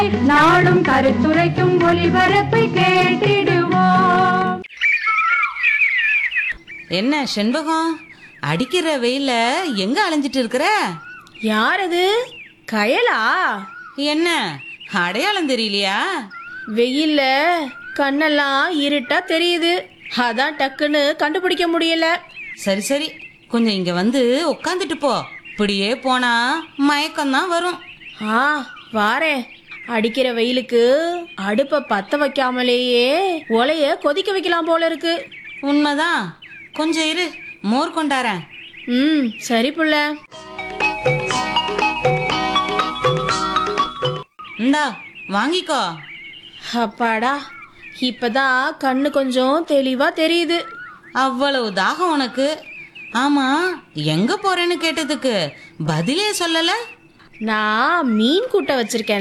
நாளும் கருத்துரைக்கும் ஒலிபரப்பை கேட்டிடுவோம் என்ன செண்பகம் அடிக்கிற வெயில எங்க அலைஞ்சிட்டு இருக்கிற யார் அது கயலா என்ன அடையாளம் தெரியலையா வெயில்ல கண்ணெல்லாம் இருட்டா தெரியுது அதான் டக்குன்னு கண்டுபிடிக்க முடியல சரி சரி கொஞ்சம் இங்க வந்து உட்காந்துட்டு போ இப்படியே போனா மயக்கம்தான் வரும் ஆ வாரேன் அடிக்கிற வெயிலுக்கு அடுப்ப பத்த வைக்காமலேயே ஒலைய கொதிக்க வைக்கலாம் போல இருக்கு உண்மைதான் கொஞ்சம் இரு மோர் கொண்டாரேன் ம் சரி புள்ள இந்தா வாங்கிக்கோ அப்பாடா இப்பதான் கண்ணு கொஞ்சம் தெளிவா தெரியுது அவ்வளவு தாகம் உனக்கு ஆமா எங்க போறேன்னு கேட்டதுக்கு பதிலே சொல்லல நான் மீன் கூட்ட வச்சிருக்கேன்